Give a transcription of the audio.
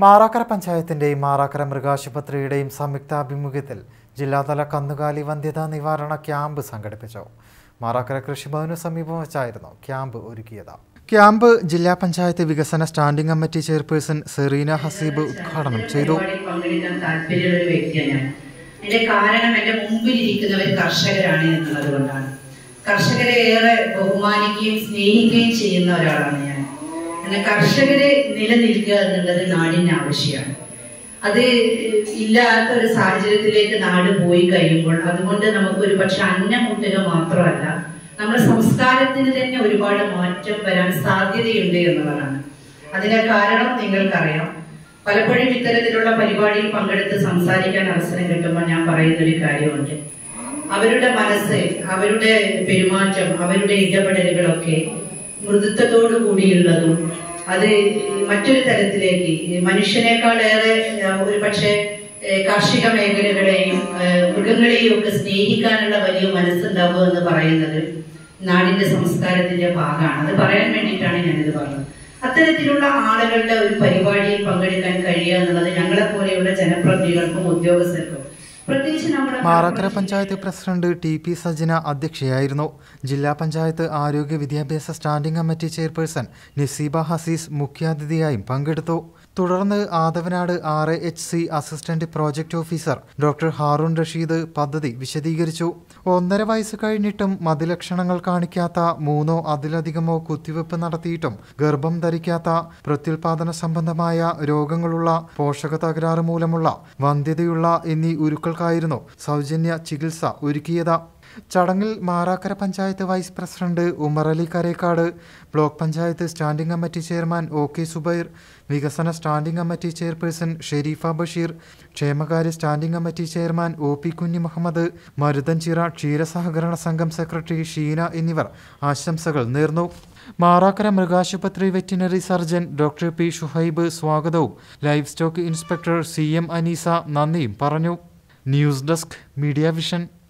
മാറാക്കര പഞ്ചായത്തിന്റെയും മാറാക്കര മൃഗാശുപത്രിയുടെയും സംയുക്താഭിമുഖ്യത്തിൽ ജില്ലാതല കന്നുകാലി വന്ധ്യതാ നിവാരണ ക്യാമ്പ് സംഘടിപ്പിച്ചു മാറാക്കര കൃഷിഭവനു സമീപം വെച്ചായിരുന്നു ക്യാമ്പ് ഒരുക്കിയത് ക്യാമ്പ് ജില്ലാ പഞ്ചായത്ത് വികസന standing committee chairperson Sereena Haseeb ഉദ്ഘാടനം ചെയ്തു പരിപാടിയിൽ പങ്കെടുക്കാൻ താല്പര്യമുള്ള ഒരു വ്യക്തിയാണ് ഞാൻ അതിന്റെ കാരണം എന്റെ മുമ്പിലിരിക്കുന്നവർ കർഷകരാണ് എന്നുള്ളത് കൊണ്ടാണ് കർഷകരെ ഏറെ ബഹുമാനിക്കുകയും സ്നേഹിക്കുകയും ചെയ്യുന്ന ഒരാളാണ് ഞാൻ അങ്ങനെ കർഷകരെ നിലനിൽക്കുക എന്നുള്ളത് നാടിന് ആവശ്യമാണ് അത് ഇല്ലാത്ത ഒരു സാഹചര്യത്തിലേക്ക് നാട് പോയി കഴിയുമ്പോൾ അതുകൊണ്ട് നമുക്ക് ഒരു പക്ഷെ അന്നം മുട്ടുക മാത്രമല്ല നമ്മുടെ സംസ്കാരത്തിന് തന്നെ ഒരുപാട് മാറ്റം വരാൻ സാധ്യതയുണ്ട് എന്നുള്ളതാണ് അതിന്റെ കാരണം നിങ്ങൾക്കറിയാം പലപ്പോഴും ഇത്തരത്തിലുള്ള പരിപാടിയിൽ പങ്കെടുത്ത് സംസാരിക്കാൻ അവസരം കിട്ടുമ്പോൾ ഞാൻ പറയുന്ന ഒരു കാര്യമുണ്ട് അവരുടെ മനസ്സ് അവരുടെ പെരുമാറ്റം അവരുടെ ഇടപെടലുകളൊക്കെ മൃദുത്വത്തോടു കൂടിയുള്ളതും അത് മറ്റൊരു തരത്തിലേക്ക് മനുഷ്യനേക്കാളേറെ ഒരു പക്ഷേ കാർഷിക മേഖലകളെയും ഏഹ് മൃഗങ്ങളെയും ഒക്കെ സ്നേഹിക്കാനുള്ള വലിയ മനസ്സുണ്ടാവുക എന്ന് പറയുന്നത് നാടിന്റെ സംസ്കാരത്തിന്റെ ഭാഗമാണ് അത് പറയാൻ വേണ്ടിയിട്ടാണ് ഞാനിത് പറഞ്ഞത് അത്തരത്തിലുള്ള ആളുകളുടെ ഒരു പരിപാടിയിൽ പങ്കെടുക്കാൻ കഴിയുക എന്നുള്ളത് ഞങ്ങളെ പോലെയുള്ള ജനപ്രതിനിധികൾക്കും ഉദ്യോഗസ്ഥർക്കും പ്രത്യേകിച്ച് നമ്മുടെ Marakkara panchayat president T P Sajana അധ്യക്ഷയായിരുന്നു ജില്ലാ പഞ്ചായത്ത് ആരോഗ്യ വിദ്യാഭ്യാസ standing committee chairperson Naseeba Hasees മുഖ്യാതിഥിയായും പങ്കെടുത്തു തുടർന്ന് Athavanad R A H C assistant project officer doctor Haroon Rasheed പദ്ധതി വിശദീകരിച്ചു ഒന്നര വയസ്സ് കഴിഞ്ഞിട്ടും മതിലക്ഷണങ്ങൾ കാണിക്കാത്ത മൂന്നോ അതിലധികമോ കുത്തിവെപ്പ് നടത്തിയിട്ടും ഗർഭം ധരിക്കാത്ത പ്രത്യുൽപാദന സംബന്ധമായ രോഗങ്ങളുള്ള പോഷക തകരാറ് മൂലമുള്ള വന്ധ്യതയുള്ള എന്നീ ഉരുക്കൾക്കായിരുന്നു സൗജന്യ ചികിത്സ ഒരുക്കിയത് ചടങ്ങിൽ Marakkara panchayat vice president Umar Ali Karekkad block panchayat standing committee chairman O K Zubair വികസന standing committee chairperson Shareefa Basheer ക്ഷേമകാര്യ standing committee chairman O P Kunhi Muhammad മരുതൻചിറ ക്ഷീരസഹകരണ സംഘം സെക്രട്ടറി ഷീന എന്നിവർ ആശംസകൾ നേർന്നു മാറാക്കര മൃഗാശുപത്രി veterinary surgeon doctor P Shuhaib സ്വാഗതവും livestock inspector C M Aneesa നന്ദിയും പറഞ്ഞു ന്യൂസ് ഡെസ്ക് മീഡിയ വിഷൻ